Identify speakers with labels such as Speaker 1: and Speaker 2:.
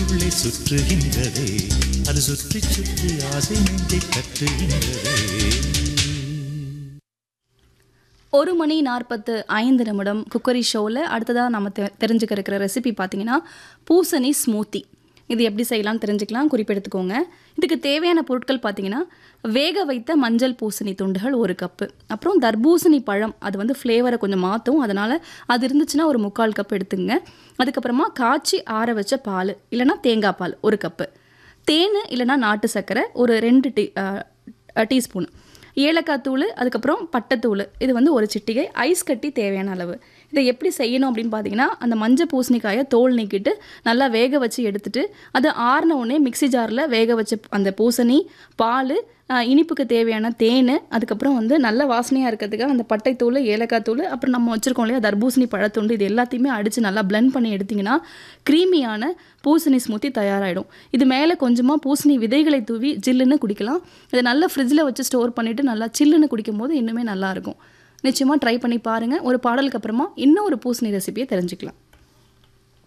Speaker 1: உள்ளே சுற்றுகின்றதே அது சுற்றி சுற்றி ஆசை நெஞ்சை கட்டுகின்றதே
Speaker 2: ஒரு மணி நாற்பத்து ஐந்து நிமிடம் குக்கரி ஷோவில் அடுத்ததாக நம்ம தெ தெரிஞ்சுக்க இருக்கிற ரெசிபி பார்த்தீங்கன்னா பூசணி ஸ்மூத்தி இது எப்படி செய்யலாம்னு தெரிஞ்சுக்கலாம் குறிப்பெடுத்துக்கோங்க இதுக்கு தேவையான பொருட்கள் பார்த்தீங்கன்னா வேக வைத்த மஞ்சள் பூசணி துண்டுகள் ஒரு கப்பு அப்புறம் தர்பூசணி பழம் அது வந்து ஃப்ளேவரை கொஞ்சம் மாற்றும் அதனால் அது இருந்துச்சுன்னா ஒரு முக்கால் கப் எடுத்துங்க அதுக்கப்புறமா காய்ச்சி ஆற வச்ச பால் இல்லைன்னா தேங்காய் பால் ஒரு கப்பு தேன் இல்லைன்னா நாட்டு சர்க்கரை ஒரு ரெண்டு டீ டீஸ்பூன் ஏலக்காய் தூள் அதுக்கப்புறம் பட்டைத்தூள் இது வந்து ஒரு சிட்டிகை ஐஸ் கட்டி தேவையான அளவு இதை எப்படி செய்யணும் அப்படின்னு பார்த்தீங்கன்னா அந்த மஞ்சள் பூசணிக்காயை தோல் நீக்கிட்டு நல்லா வேக வச்சு எடுத்துட்டு அது ஆறின உடனே மிக்ஸி ஜாரில் வேக வச்ச அந்த பூசணி பால் இனிப்புக்கு தேவையான தேன் அதுக்கப்புறம் வந்து நல்ல வாசனையாக இருக்கிறதுக்காக அந்த பட்டைத்தூள் ஏலக்காய் தூள் அப்புறம் நம்ம வச்சுருக்கோம் இல்லையா தர்பூசணி பழத்துண்டு இது எல்லாத்தையுமே அடித்து நல்லா blend பண்ணி எடுத்திங்கன்னா க்ரீமியான பூசணி ஸ்மூத்தி தயாராகிடும் இது மேலே கொஞ்சமாக பூசணி விதைகளை தூவி ஜில்லுன்னு குடிக்கலாம் இதை நல்லா ஃப்ரிட்ஜில் வச்சு ஸ்டோர் பண்ணிவிட்டு நல்லா சில்லுன்னு குடிக்கும்போது இன்னுமே நல்லாயிருக்கும் நிச்சயமாக ட்ரை பண்ணி பாருங்கள் ஒரு பாடலுக்கு அப்புறமா இன்னும் ஒரு பூசணி ரெசிபியை தெரிஞ்சுக்கலாம்